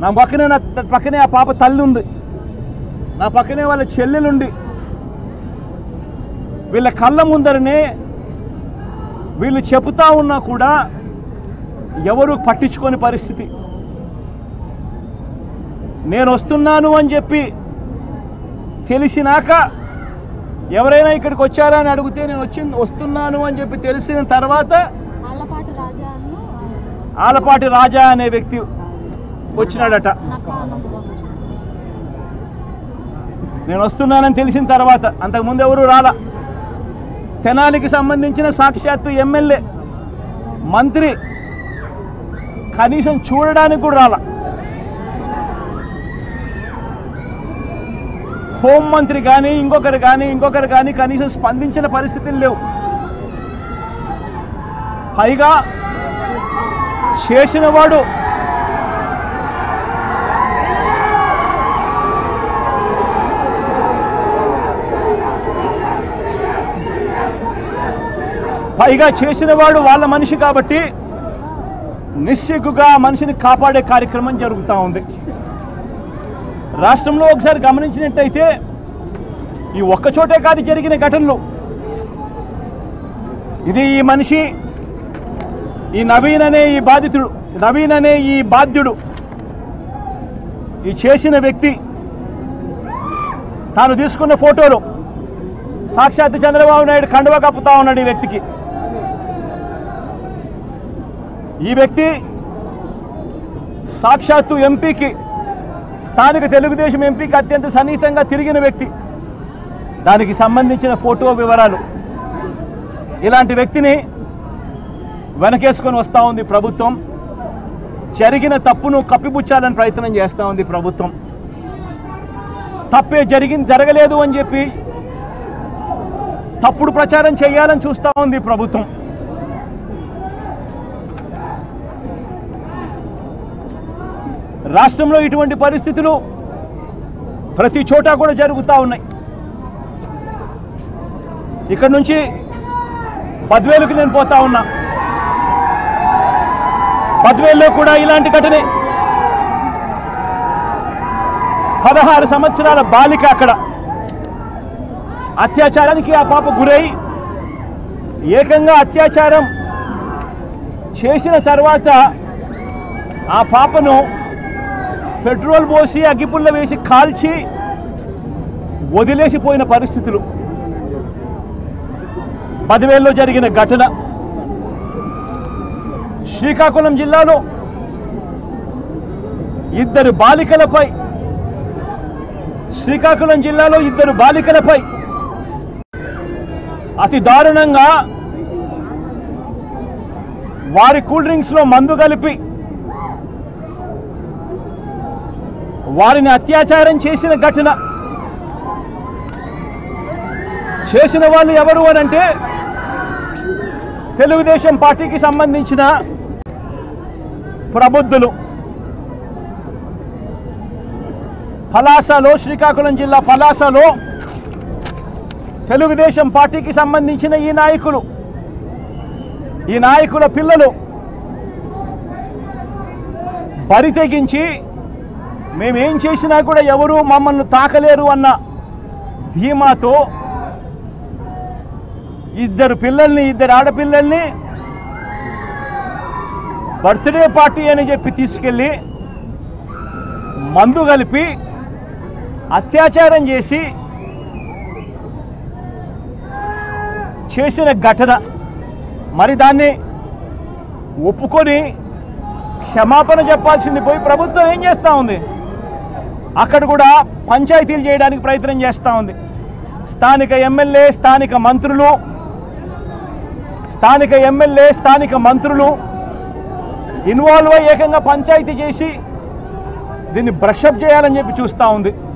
నా పక్కనే నా పక్కనే ఆ పాప తల్లి ఉంది నా పక్కనే వాళ్ళ చెల్లెలుండి వీళ్ళ కళ్ళ ముందరనే వీళ్ళు చెబుతా ఉన్నా కూడా ఎవరు పట్టించుకోని పరిస్థితి నేను వస్తున్నాను అని చెప్పి తెలిసినాక ఎవరైనా ఇక్కడికి వచ్చారా అని అడిగితే నేను వచ్చి వస్తున్నాను అని చెప్పి తెలిసిన తర్వాత ఆళ్ళపాటి రాజా అన్న ఆలపాటి రాజా అనే వ్యక్తి వచ్చినాడట నక్కా ఆనందబాబు నేను వస్తున్నానని తెలిసిన తర్వాత అంతకుముందు ఎవరు రాలా తెనాలికి సంబంధించిన సాక్షాత్తు ఎమ్మెల్యే మంత్రి కనీసం చూడడానికి కూడా రాలా హోంమంత్రి కానీ ఇంకొకరు కానీ ఇంకొకరు కానీ కనీసం స్పందించిన పరిస్థితులు లేవు పైగా చేసిన వాడు పైగా చేసిన వాడు వాళ్ళ మనిషి కాబట్టి నిస్సిగ్గుగా ఆ మనిషిని కాపాడే కార్యక్రమం జరుగుతూ ఉంది రాష్ట్రంలో ఒకసారి గమనించినట్టయితే ఈ ఒక్క చోటే కాదు జరిగిన ఘటనలు ఇది ఈ మనిషి ఈ నవీన్ అనే ఈ బాధితుడు నవీన్ అనే ఈ బాధ్యుడు ఈ చేసిన వ్యక్తి తాను తీసుకున్న ఫోటోలు సాక్షాత్ చంద్రబాబు నాయుడు కండువ కప్పుతా ఉన్నాడు ఈ వ్యక్తికి ఈ వ్యక్తి సాక్షాత్తు ఎంపీకి స్థానిక తెలుగుదేశం ఎంపీకి అత్యంత సన్నిహితంగా తిరిగిన వ్యక్తి దానికి సంబంధించిన ఫోటో వివరాలు ఇలాంటి వ్యక్తిని వెనకేసుకొని వస్తూ ఉంది ప్రభుత్వం జరిగిన తప్పును కప్పిపుచ్చాలని ప్రయత్నం చేస్తూ ఉంది ప్రభుత్వం తప్పే జరిగింది జరగలేదు అని చెప్పి తప్పుడు ప్రచారం చేయాలని చూస్తూ ఉంది ప్రభుత్వం రాష్ట్రంలో ఇటువంటి పరిస్థితులు ప్రతి చోట కూడా జరుగుతూ ఉన్నాయి ఇక్కడ నుంచి పద్వేలుకు నేను పోతా ఉన్నా పద్వేల్లో కూడా ఇలాంటి ఘటనే పదహారు సంవత్సరాల బాలిక అక్కడ అత్యాచారానికి ఆ పాప గురై ఏకంగా అత్యాచారం చేసిన తర్వాత ఆ పాపను పెట్రోల్ పోసి అగ్గిపుల్ల వేసి కాల్చి వదిలేసిపోయిన పరిస్థితులు పదివేల్లో జరిగిన ఘటన శ్రీకాకుళం జిల్లాలో ఇద్దరు బాలికలపై శ్రీకాకుళం జిల్లాలో ఇద్దరు బాలికలపై అతి దారుణంగా వారి కూల్ డ్రింక్స్ లో మందు కలిపి వారిని అత్యాచారం చేసిన ఘటన చేసిన వాళ్ళు ఎవరు అని అంటే తెలుగుదేశం పార్టీకి సంబంధించిన ప్రబుద్ధులు పలాసలో శ్రీకాకుళం జిల్లా పలాసలో తెలుగుదేశం పార్టీకి సంబంధించిన ఈ నాయకులు ఈ నాయకుల పిల్లలు బరి తెగించి మేమేం చేసినా కూడా ఎవరు మమ్మల్ని తాకలేరు అన్న ధీమాతో ఇద్దరు పిల్లల్ని ఇద్దరు ఆడపిల్లల్ని బర్త్డే పార్టీ అని చెప్పి తీసుకెళ్ళి మందు కలిపి అత్యాచారం చేసి చేసిన ఘటన మరి దాన్ని ఒప్పుకొని క్షమాపణ చెప్పాల్సింది పోయి ప్రభుత్వం ఏం చేస్తూ ఉంది అక్కడ కూడా పంచాయతీలు చేయడానికి ప్రయత్నం చేస్తూ ఉంది స్థానిక ఎమ్మెల్యే స్థానిక మంత్రులు స్థానిక ఎమ్మెల్యే స్థానిక మంత్రులు ఇన్వాల్వ్ అయ్యి ఏకంగా పంచాయతీ చేసి దీన్ని బ్రషప్ చేయాలని చెప్పి చూస్తూ ఉంది